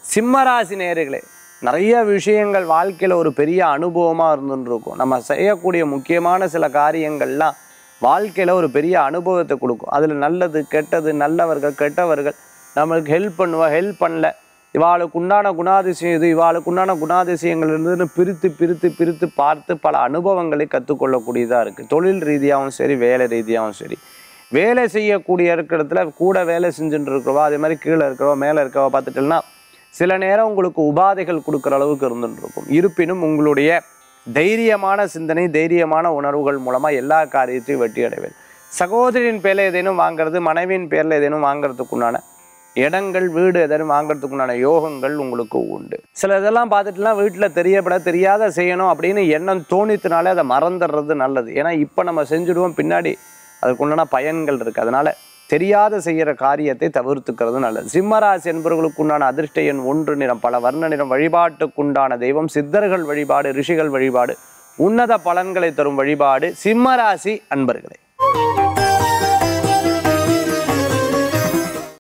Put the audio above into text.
சிம்மராசி நேயர்களே நிறைய விஷயங்கள் வாழ்க்கையில் ஒரு பெரிய அனுபவமாக இருந்துட்டு இருக்கும் நம்ம செய்யக்கூடிய முக்கியமான சில காரியங்கள்லாம் வாழ்க்கையில் ஒரு பெரிய அனுபவத்தை கொடுக்கும் அதில் நல்லது கெட்டது நல்லவர்கள் கெட்டவர்கள் நம்மளுக்கு ஹெல்ப் பண்ணுவா ஹெல்ப் பண்ணல இவாளுக்கு உண்டான குணாதிசயம் இது இவாளுக்கு உண்டான குணாதிசயங்கள் இருந்ததுன்னு பிரித்து பிரித்து பிரித்து பார்த்து பல அனுபவங்களை கற்றுக்கொள்ளக்கூடியதாக இருக்குது தொழில் ரீதியாகவும் சரி வேலை ரீதியாகவும் சரி வேலை செய்யக்கூடிய இருக்கிற இடத்துல கூட வேலை செஞ்சுட்டு இருக்கிறவா அதே மாதிரி கீழே இருக்கிறவா மேலே இருக்கிறவா பார்த்துட்டோம்னா சில நேரம் உங்களுக்கு உபாதைகள் கொடுக்குற அளவுக்கு இருந்துட்டு இருக்கும் இருப்பினும் உங்களுடைய தைரியமான சிந்தனை தைரியமான உணர்வுகள் மூலமாக எல்லா காரியத்தையும் வெற்றி அடைவேன் சகோதரியின் பேரில் ஏதேனும் வாங்குறது மனைவியின் பேரில் ஏதேனும் வாங்குறதுக்குண்டான இடங்கள் வீடு எதனும் வாங்குறதுக்குண்டான யோகங்கள் உங்களுக்கு உண்டு சில இதெல்லாம் பார்த்துட்டுலாம் வீட்டில் தெரியப்பட தெரியாத செய்யணும் அப்படின்னு எண்ணம் தோணித்தினாலே அதை மறந்துடுறது நல்லது ஏன்னா இப்போ நம்ம செஞ்சுடுவோம் பின்னாடி அதுக்குண்டான பயன்கள் இருக்குது அதனால தெரியாத செய்கிற காரியத்தை தவிர்த்துக்கிறது நல்லது சிம்மராசி என்பவர்களுக்கு உண்டான அதிர்ஷ்ட எண் ஒன்று நிறம் பல வர்ண நிறம் வழிபாட்டுக்குண்டான தெய்வம் சித்தர்கள் வழிபாடு ரிஷிகள் வழிபாடு உன்னத பலன்களை தரும் வழிபாடு சிம்மராசி அன்பர்களே